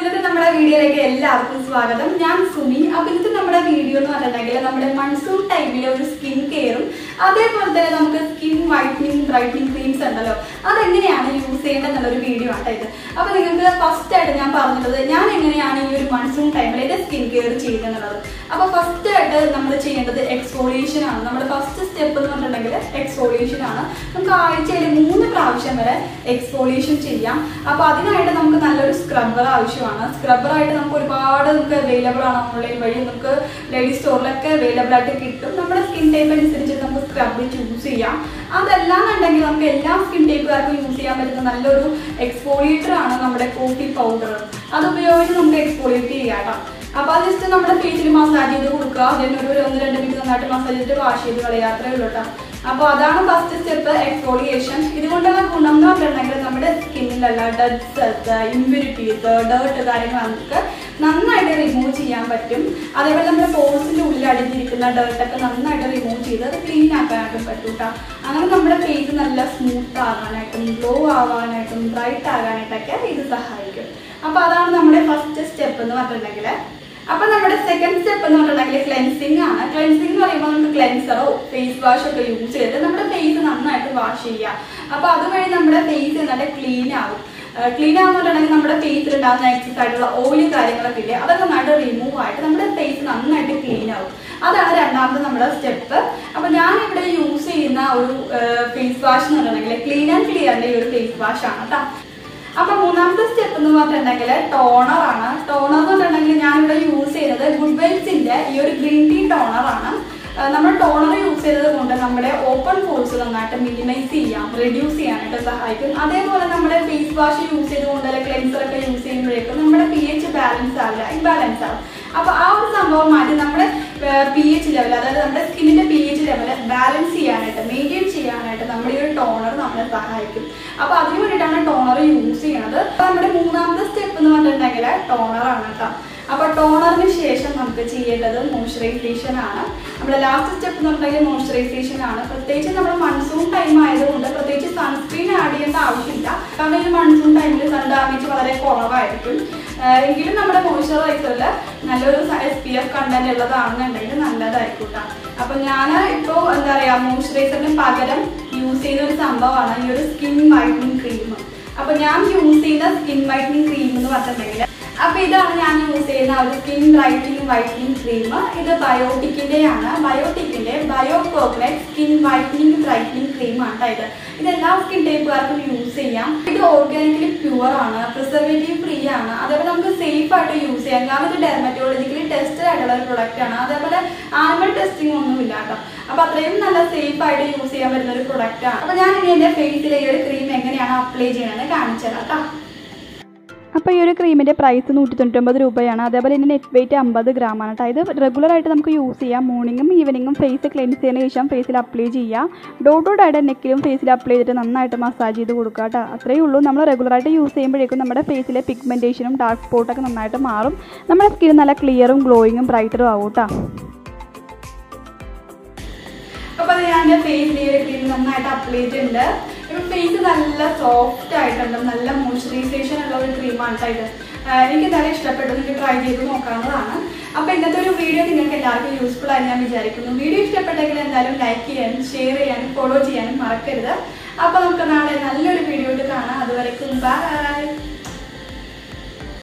ഇന്നത്തെ നമ്മുടെ വീഡിയോയിലേക്ക് എല്ലാവർക്കും സ്വാഗതം ഞാൻ സുമി അപ്പൊ ഇന്നത്തെ നമ്മുടെ വീഡിയോ എന്ന് പറഞ്ഞിട്ടുണ്ടെങ്കിൽ നമ്മുടെ മൺസൂൺ ടൈമിലെ ഒരു സ്കിൻ കെയറും അതേപോലെ തന്നെ നമുക്ക് സ്കിൻ വൈറ്റനിങ് ബ്രൈറ്റനിങ് ക്രീംസ് ഉണ്ടല്ലോ അതെങ്ങനെയാണ് യൂസ് ചെയ്യേണ്ടത് എന്നുള്ളൊരു വീഡിയോ ആണ് ഇത് അപ്പൊ നിങ്ങൾക്ക് ഫസ്റ്റ് ആയിട്ട് ഞാൻ പറഞ്ഞിട്ടുള്ളത് ഞാൻ എങ്ങനെയാണ് ഈ ഒരു മൺസൂൺ ടൈമിൽ എന്റെ സ്കിൻ കെയർ ചെയ്യുന്നത് അപ്പൊ ഫസ്റ്റ് ആയിട്ട് നമ്മൾ ചെയ്യേണ്ടത് എക്സ്ഫോളിയേഷൻ ആണ് നമ്മുടെ ഫസ്റ്റ് സ്റ്റെപ്പ് എന്ന് പറഞ്ഞിട്ടുണ്ടെങ്കിൽ എക്സ്ഫോളിയേഷൻ ആണ് നമുക്ക് ആഴ്ചയിൽ മൂന്ന് പ്രാവശ്യം വരെ എക്സ്ഫോളിയേഷൻ ചെയ്യാം അപ്പൊ അതിനായിട്ട് നമുക്ക് നല്ലൊരു സ്ക്രബ്ബർ ആവശ്യമാണ് സ്ക്രബ്ബർ ആയിട്ട് നമുക്ക് ഒരുപാട് നമുക്ക് അവൈലബിൾ ആണ് ഓൺലൈൻ വഴി നമുക്ക് ലേഡി സ്റ്റോറിലൊക്കെ അവൈലബിൾ ആയിട്ട് കിട്ടും നമ്മുടെ സ്കിൻ ടൈപ്പ് അനുസരിച്ച് നമുക്ക് സ്ക്രബ് ചൂസ് ചെയ്യാം അതല്ലാന്നുണ്ടെങ്കിൽ നമുക്ക് എല്ലാ സ്കിൻ ടൈപ്പുകാർക്കും യൂസ് ചെയ്യാൻ പറ്റുന്ന നല്ലൊരു എക്സ്ഫോളിയേറ്റർ ആണ് നമ്മുടെ കോഫി പൗഡർ അത് ഉപയോഗിച്ച് നമുക്ക് എക്സ്ഫോളിയേറ്റ് ചെയ്യാം കേട്ടോ അപ്പൊ അത് ജസ്റ്റ് നമ്മുടെ ഫേസിൽ മസാജ് ചെയ്ത് കൊടുക്കുക അതിന് ഒരു ഒന്ന് രണ്ട് മിനിറ്റ് നന്നായിട്ട് മസാജ് ചെയ്തിട്ട് വാഷ് ചെയ്ത് കളയുക അത്രേ ഉള്ളൂ കേട്ടോ അപ്പൊ അതാണ് ഫസ്റ്റ് സ്റ്റെപ്പ് എക്സ്ഫോളിയേഷൻ ഇതുകൊണ്ടുള്ള ഗുണം എന്ന് പറഞ്ഞിട്ടുണ്ടെങ്കിൽ നമ്മുടെ സ്കിന്നിലുള്ള ഡെഡ് സെൽസ് ഇമ്പ്യൂരിറ്റീസ് ഡേർട്ട് കാര്യങ്ങളൊക്കെ നന്നായിട്ട് റിമൂവ് ചെയ്യാൻ പറ്റും അതേപോലെ നമ്മുടെ പോഴ്സിന്റെ ഉള്ളിൽ അടിഞ്ഞിരിക്കുന്ന ഡേർട്ടൊക്കെ നന്നായിട്ട് റിമൂവ് ചെയ്ത് അത് ക്ലീൻ ആക്കാനായിട്ടും പറ്റും കേട്ടോ അങ്ങനെ നമ്മുടെ ഫേസ് നല്ല സ്മൂത്ത് ആകാനായിട്ടും ഗ്ലോ ആവാനായിട്ടും ബ്രൈറ്റ് ആകാനായിട്ടൊക്കെ ഇത് സഹായിക്കും അപ്പൊ അതാണ് നമ്മുടെ ഫസ്റ്റ് സ്റ്റെപ്പ് എന്ന് പറഞ്ഞിട്ടുണ്ടെങ്കിൽ അപ്പൊ നമ്മുടെ സെക്കൻഡ് സ്റ്റെപ്പ് എന്ന് പറഞ്ഞിട്ടുണ്ടെങ്കിൽ ക്ലെൻസിങ് ആണ് ക്ലെൻസിങ് എന്ന് പറയുമ്പോൾ നമുക്ക് ക്ലെൻസറോ ഫേസ് വാഷ് ഒക്കെ യൂസ് ചെയ്തിട്ട് നമ്മുടെ ഫേസ് നന്നായിട്ട് വാഷ് ചെയ്യുക അപ്പൊ അതുവഴി നമ്മുടെ ഫേസ് നന്നായിട്ട് ക്ലീൻ ആവും ക്ലീൻ ആവുന്നുണ്ടെങ്കിൽ നമ്മുടെ ഫേസിൽ ഉണ്ടാകുന്ന എക്സസ് ആയിട്ടുള്ള ഓയിലും കാര്യങ്ങളൊക്കെ ഇല്ലേ അതൊക്കെ നന്നായിട്ട് റിമൂവ് ആയിട്ട് നമ്മുടെ ഫേസ് നന്നായിട്ട് ക്ലീൻ ആവും അതാണ് രണ്ടാമത്തെ നമ്മുടെ സ്റ്റെപ്പ് അപ്പൊ ഞാൻ ഇവിടെ യൂസ് ചെയ്യുന്ന ഒരു ഫേസ് വാഷ് എന്ന് പറഞ്ഞിട്ടുണ്ടെങ്കിൽ ക്ലീൻ ആൻഡ് ക്ലിയറിന്റെ ഈ ഒരു ഫേസ് വാഷ് ആണ് കേട്ടോ അപ്പൊ മൂന്നാമത്തെ സ്റ്റെപ്പ് എന്ന് പറഞ്ഞിട്ടുണ്ടെങ്കിൽ ടോണർ ആണ് ടോണർ എന്ന് പറഞ്ഞിട്ടുണ്ടെങ്കിൽ ഞാനിവിടെ യൂസ് ചെയ്യുന്നത് ഗുഡ് വെൽസിന്റെ ഈ ഒരു ഗ്രീൻ ടീ ടോണർ ആണ് ആ, നമ്മൾ ടോണർ യൂസ് ചെയ്തത് കൊണ്ട് നമ്മുടെ ഓപ്പൺ പോൾസ് നന്നായിട്ട് മിനിമൈസ് ചെയ്യാം റെഡ്യൂസ് ചെയ്യാനായിട്ട് സഹായിക്കും അതേപോലെ നമ്മുടെ ഫേസ് വാഷ് യൂസ് ചെയ്തുകൊണ്ട് അല്ലെങ്കിൽ ക്ലെൻസർ ഒക്കെ യൂസ് ചെയ്യുമ്പോഴേക്കും നമ്മുടെ പി എച്ച് ബാലൻസ് ആവില്ല ഇംബാലൻസ് ആവും അപ്പൊ ആ ഒരു സംഭവം മാറ്റി നമ്മുടെ പി എച്ച് ലെവൽ അതായത് നമ്മുടെ സ്കിന്നിന്റെ പി എച്ച് ലെവൽ ബാലൻസ് ചെയ്യാനായിട്ട് മെയിൻറ്റെയിൻ ചെയ്യാനായിട്ട് നമ്മുടെ ഈ ഒരു ടോണർ നമ്മളെ സഹായിക്കും അപ്പൊ അതിന് വേണ്ടിയിട്ടാണ് ടോണർ യൂസ് ചെയ്യുന്നത് അപ്പൊ നമ്മുടെ മൂന്നാമത്തെ സ്റ്റെപ്പ് എന്ന് പറഞ്ഞിട്ടുണ്ടെങ്കിൽ ടോണർ ആണ് കേട്ടോ അപ്പൊ ടോണറിന് ശേഷം നമുക്ക് ചെയ്യേണ്ടത് മോയ്സ്ചറൈസേഷൻ ആണ് നമ്മുടെ ലാസ്റ്റ് സ്റ്റെപ്പ് എന്ന് പറഞ്ഞിട്ടുണ്ടെങ്കിൽ മോയ്സ്ചറൈസേഷൻ ആണ് പ്രത്യേകിച്ച് നമ്മുടെ മൺസൂൺ ടൈം ആയതുകൊണ്ട് പ്രത്യേകിച്ച് സൺസ്ക്രീൻ ആഡ് ചെയ്യേണ്ട ആവശ്യമില്ല കാരണം ഈ മൺസൂൺ ടൈമിൽ സൺ ഡാമേജ് വളരെ കുറവായിരിക്കും ആഹ് എങ്കിലും നമ്മുടെ മോയ്സ്ചറൈസറിൽ നല്ലൊരു എസ് പി എഫ് കണ്ടന്റ് ഉള്ളതാണെന്നുണ്ടെങ്കിൽ നല്ലതായിരിക്കും കേട്ടോ അപ്പൊ ഞാൻ ഇപ്പോൾ എന്താ പറയാ മോയ്സ്ചറൈസറിന് പകരം യൂസ് ചെയ്യുന്ന ഒരു സംഭവമാണ് ഈ ഒരു സ്കിൻ വൈറ്റനിങ് ക്രീം അപ്പൊ ഞാൻ യൂസ് ചെയ്യുന്ന സ്കിൻ വൈറ്റനിങ് ക്രീം എന്ന് പറഞ്ഞിട്ടുണ്ടെങ്കിൽ അപ്പൊ ഇതാണ് ഞാൻ യൂസ് ചെയ്യുന്ന ഒരു സ്കിൻ ബ്രൈറ്റനിങ് വൈറ്റനിങ് ക്രീം ഇത് ബയോട്ടിക്കിന്റെ ആണ് ബയോട്ടിക്കിന്റെ bio coconut skin whitening brightening cream ആണ് ട്ടോ ഇത് ഇത് എല്ലാ സ്കിൻ ടൈപ്പുകാർക്കും യൂസ് ചെയ്യാം ഇത് ഓർഗാനിക്കലി പ്യുവർ ആണ് പ്രിസർവേറ്റീവ് ഫ്രീ ആണ് അതേപോലെ നമുക്ക് സേഫ് ആയിട്ട് യൂസ് ചെയ്യാം കാരണം ഇത് ഡെർമറ്റോളജിക്കലി ടെസ്റ്റഡ് ആയിട്ടുള്ള ഒരു പ്രൊഡക്റ്റ് ആണ് അതേപോലെ ആനിമൽ ടെസ്റ്റിംഗ് ഒന്നും ഇല്ല കേട്ടോ അപ്പൊ അത്രയും നല്ല സേഫ് ആയിട്ട് യൂസ് ചെയ്യാൻ പറ്റുന്ന ഒരു പ്രൊഡക്റ്റ് ആണ് അപ്പൊ ഞാൻ ഇനി എന്റെ ഫേസിലെ ഈ ഒരു ക്രീം എങ്ങനെയാണ് അപ്ലൈ ചെയ്യണമെന്ന് കാണിച്ചു തരാം കേട്ടോ അപ്പോൾ ഈ ഒരു ക്രീമിൻ്റെ പ്രൈസ് നൂറ്റി തൊണ്ണൂറ്റൊമ്പത് രൂപയാണ് അതേപോലെ ഇതിൻ്റെ നെറ്റ് വെയിറ്റ് അമ്പത് ഗ്രാമാണ് കേട്ടോ ഇത് റെഗുലറായിട്ട് നമുക്ക് യൂസ് ചെയ്യാം മോർണിംഗും ഈവനിങ്ങും ഫേസ് ക്ലെൻസ് ചെയ്തതിന് ശേഷം ഫേസിൽ അപ്ലൈ ചെയ്യാം ഡോട്ട് ഡോട്ടായിട്ട് നെക്കിലും ഫേസിൽ അപ്ലൈ ചെയ്തിട്ട് നന്നായിട്ട് മസാജ് ചെയ്ത് കൊടുക്കുക കേട്ടോ അത്രയേ ഉള്ളൂ നമ്മൾ റെഗുലറായിട്ട് യൂസ് ചെയ്യുമ്പോഴേക്കും നമ്മുടെ ഫേസിലെ പിഗ്മെൻറ്റേഷനും ഡാർക്ക് സ്പോട്ടൊക്കെ നന്നായിട്ട് മാറും നമ്മുടെ സ്കിൻ നല്ല ക്ലിയറും ഗ്ലോയിങ്ങും ബ്രൈറ്ററും ആവും കേട്ടോ അപ്പൊ അത് ഞാൻ എന്റെ ഫേസിൽ ഈ ഒരു ക്രീം നന്നായിട്ട് അപ്ലൈ ചെയ്തിട്ടുണ്ട് ഇപ്പൊ ഫേസ് നല്ല സോഫ്റ്റ് ആയിട്ടുണ്ട് നല്ല മോയ്സ്ചറൈസേഷൻ ഉള്ള ഒരു ക്രീമാണ് കേട്ടോ ഇത് ആഹ് എനിക്ക് എന്തായാലും ഇഷ്ടപ്പെട്ടു നിങ്ങൾക്ക് ട്രൈ ചെയ്ത് നോക്കാവുന്നതാണ് അപ്പൊ ഇന്നത്തെ ഒരു വീഡിയോ നിങ്ങൾക്ക് എല്ലാവർക്കും യൂസ്ഫുൾ ആയി ഞാൻ വിചാരിക്കുന്നു വീഡിയോ ഇഷ്ടപ്പെട്ടെങ്കിൽ എന്തായാലും ലൈക്ക് ചെയ്യാനും ഷെയർ ചെയ്യാനും ഫോളോ ചെയ്യാനും മറക്കരുത് അപ്പൊ നമുക്ക് നാളെ നല്ലൊരു വീഡിയോ കാണാം അതുവരെക്കും ബൈ